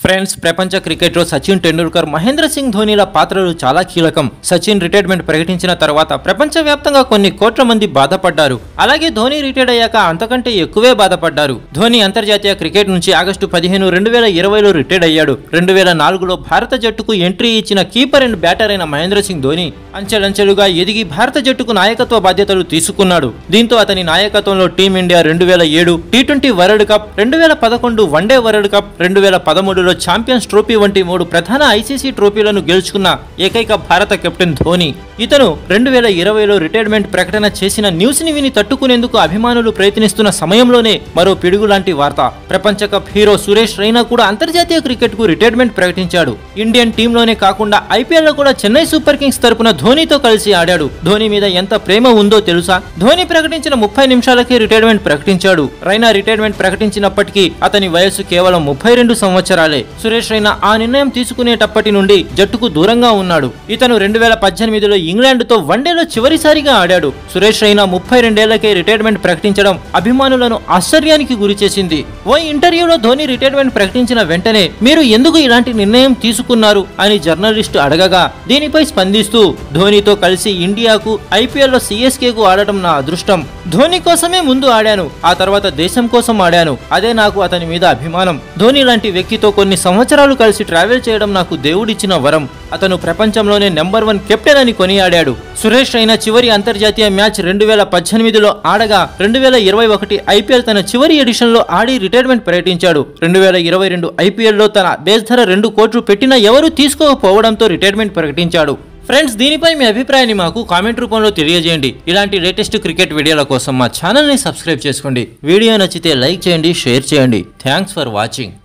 friends ప్రపంచ క్రికెట్లో సచిన్ టెండూల్కర్ మహేంద్ర సింగ్ ధోనీల పాత్రలు చాలా కీలకం సచిన్ రిటైర్మెంట్ ప్రకటించిన తర్వాత ప్రపంచవ్యాప్తంగా కొన్ని కోట్ల మంది బాధపడ్డారు అలాగే ధోని రిటైర్డ్ అయ్యాక అంతకంటే ఎక్కువే బాధపడ్డారు ధోని అంతర్జాతీయ క్రికెట్ నుంచి ఆగస్టు పదిహేను రెండు వేల ఇరవైలో రిటైర్డ్ అయ్యాడు రెండు వేల నాలుగులో భారత జట్టుకు ఎంట్రీ ఇచ్చిన కీపర్ అండ్ బ్యాటర్ అయిన మహేంద్ర సింగ్ ధోని అంచెలంచెలుగా ఎదిగి భారత జట్టుకు నాయకత్వ బాధ్యతలు తీసుకున్నాడు దీంతో అతని నాయకత్వంలో టీమిండియా రెండు వేల ఏడు టీ ట్వంటీ వరల్డ్ కప్ రెండు వేల పదకొండు వన్డే వరల్డ్ కప్ రెండు వేల పదమూడులో ఛాంపియన్స్ ట్రోఫీ వంటి మూడు ప్రధాన ఐసీసీ ట్రోఫీలను గెలుచుకున్న ఏకైక భారత కెప్టెన్ ధోని ఇతను రెండు వేల ఇరవైలో రిటైర్మెంట్ ప్రకటన చేసిన న్యూస్ ని విని తట్టుకునేందుకు అభిమానులు ప్రయత్నిస్తున్న సమయంలోనే మరో పిడుగు లాంటి వార్త ప్రపంచ కప్ హీరో సురేష్ రైనా కూడా అంతర్జాతీయ క్రికెట్ కు రిటైర్మెంట్ ప్రకటించాడు ఇండియన్ టీంలోనే కాకుండా ఐపీఎల్ లో కూడా చెన్నై సూపర్ కింగ్స్ తరపున ధోనీతో కలిసి ఆడాడు ధోని మీద ఎంత ప్రేమ ఉందో తెలుసా ధోని ప్రకటించిన ముప్పై నిమిషాలకే రిటైర్మెంట్ ప్రకటించాడు రైనా రిటైర్మెంట్ ప్రకటించినప్పటికీ అతని వయస్సు కేవలం ముప్పై రెండు సంవత్సరాలే సురేష్ రైనా ఆ నిర్ణయం తీసుకునేటప్పటి నుండి జట్టుకు దూరంగా ఉన్నాడు ఇతను రెండు వేల పద్దెనిమిదిలో ఇంగ్లాండ్ తో వన్డేలో చివరిసారిగా ఆడాడు సురేష్ రైనా ముప్పై రెండేళ్లకే రిటైర్మెంట్ ప్రకటించడం అభిమానులను ఆశ్చర్యానికి గురి చేసింది ఓ ఇంటర్వ్యూలో ధోని రిటైర్మెంట్ ప్రకటించిన వెంటనే మీరు ఎందుకు ఇలాంటి నిర్ణయం తీసుకున్నారు అని జర్నలిస్టు అడగగా దీనిపై స్పందిస్తూ ధోనితో కలిసి ఇండియాకు ఐపీఎల్లో సిఎస్కేకు ఆడటం నా అదృష్టం ధోని కోసమే ముందు ఆడాను ఆ తర్వాత దేశం కోసం ఆడాను అదే నాకు అతని మీద అభిమానం ధోని లాంటి వ్యక్తితో కొన్ని సంవత్సరాలు కలిసి ట్రావెల్ చేయడం నాకు దేవుడిచ్చిన వరం అతను ప్రపంచంలోనే నెంబర్ వన్ కెప్టెన్ అని కొనియాడాడు సురేష్ రైనా చివరి అంతర్జాతీయ మ్యాచ్ రెండు వేల పద్దెనిమిదిలో ఆడగా రెండు వేల ఇరవై ఒకటి ఐపీఎల్ తన చివరి ఎడిషన్లో ఆడి రిటైర్మెంట్ ప్రకటించాడు రెండు వేల ఇరవై రెండు ఐపీఎల్లో తన బేస్ ధర రెండు కోట్లు పెట్టినా ఎవరూ తీసుకోకపోవడంతో రిటైర్మెంట్ ప్రకటించాడు ఫ్రెండ్స్ దీనిపై మీ అభిప్రాయాన్ని మాకు కామెంట్ రూపంలో తెలియజేయండి ఇలాంటి లేటెస్ట్ క్రికెట్ వీడియోల కోసం మా ఛానల్ని సబ్స్క్రైబ్ చేసుకోండి వీడియో నచ్చితే లైక్ చేయండి షేర్ చేయండి థ్యాంక్స్ ఫర్ వాచింగ్